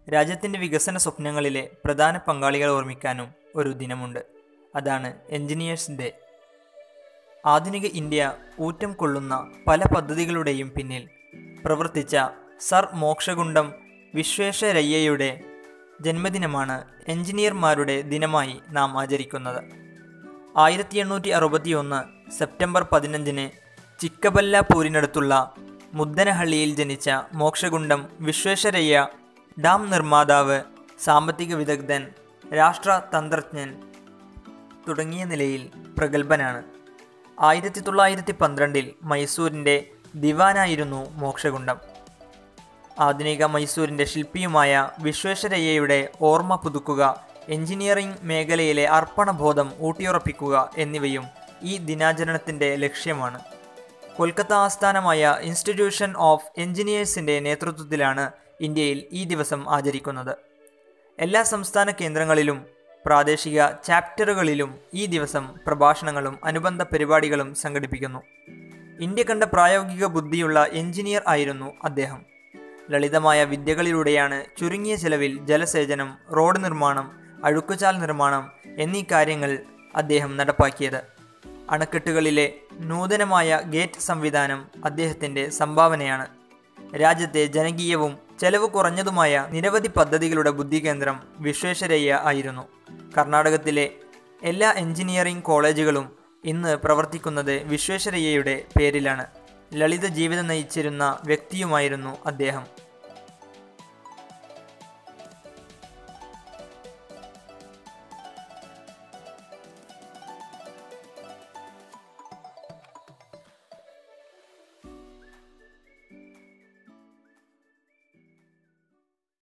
രാജ്യത്തിൻ്റെ വികസന സ്വപ്നങ്ങളിലെ പ്രധാന പങ്കാളികളെ ഓർമ്മിക്കാനും ഒരു ദിനമുണ്ട് അതാണ് എഞ്ചിനീയേഴ്സ് ഡേ ആധുനിക ഇന്ത്യ ഊറ്റം കൊള്ളുന്ന പല പദ്ധതികളുടെയും പിന്നിൽ പ്രവർത്തിച്ച സർ മോക്ഷകുണ്ടം വിശ്വേശ്വരയ്യയുടെ ജന്മദിനമാണ് എഞ്ചിനീയർമാരുടെ ദിനമായി നാം ആചരിക്കുന്നത് ആയിരത്തി എണ്ണൂറ്റി അറുപത്തി ഒന്ന് സെപ്റ്റംബർ പതിനഞ്ചിന് ചിക്കബല്ലാപൂരിനടുത്തുള്ള മുദ്ദനഹള്ളിയിൽ ജനിച്ച മോക്ഷകുണ്ടം വിശ്വേശ്വരയ്യ ഡാം നിർമ്മാതാവ് സാമ്പത്തിക വിദഗ്ധൻ രാഷ്ട്ര തന്ത്രജ്ഞൻ തുടങ്ങിയ നിലയിൽ പ്രഗത്ഭനാണ് ആയിരത്തി തൊള്ളായിരത്തി പന്ത്രണ്ടിൽ മൈസൂരിൻ്റെ ദിവാനായിരുന്നു മോക്ഷകുണ്ടം ആധുനിക മൈസൂരിൻ്റെ ശില്പിയുമായ വിശ്വേശ്വരയ്യയുടെ ഓർമ്മ പുതുക്കുക എഞ്ചിനീയറിംഗ് മേഖലയിലെ അർപ്പണബോധം ഊട്ടിയുറപ്പിക്കുക എന്നിവയും ഈ ദിനാചരണത്തിൻ്റെ ലക്ഷ്യമാണ് കൊൽക്കത്ത ആസ്ഥാനമായ ഇൻസ്റ്റിറ്റ്യൂഷൻ ഓഫ് എഞ്ചിനീയേഴ്സിൻ്റെ നേതൃത്വത്തിലാണ് ഇന്ത്യയിൽ ഈ ദിവസം ആചരിക്കുന്നത് എല്ലാ സംസ്ഥാന കേന്ദ്രങ്ങളിലും പ്രാദേശിക ചാപ്റ്ററുകളിലും ഈ ദിവസം പ്രഭാഷണങ്ങളും അനുബന്ധ പരിപാടികളും സംഘടിപ്പിക്കുന്നു ഇന്ത്യ കണ്ട പ്രായോഗിക ബുദ്ധിയുള്ള എഞ്ചിനീയർ ആയിരുന്നു അദ്ദേഹം ലളിതമായ വിദ്യകളിലൂടെയാണ് ചുരുങ്ങിയ ചെലവിൽ ജലസേചനം റോഡ് നിർമ്മാണം അഴുക്കുചാൽ നിർമ്മാണം എന്നീ കാര്യങ്ങൾ അദ്ദേഹം നടപ്പാക്കിയത് അണക്കെട്ടുകളിലെ നൂതനമായ ഗേറ്റ് സംവിധാനം അദ്ദേഹത്തിൻ്റെ സംഭാവനയാണ് രാജ്യത്തെ ജനകീയവും ചെലവ് കുറഞ്ഞതുമായ നിരവധി പദ്ധതികളുടെ ബുദ്ധികേന്ദ്രം വിശ്വേശ്വരയ്യ ആയിരുന്നു കർണാടകത്തിലെ എല്ലാ എഞ്ചിനീയറിംഗ് കോളേജുകളും ഇന്ന് പ്രവർത്തിക്കുന്നത് വിശ്വേശ്വരയ്യയുടെ പേരിലാണ് ലളിത ജീവിതം നയിച്ചിരുന്ന വ്യക്തിയുമായിരുന്നു അദ്ദേഹം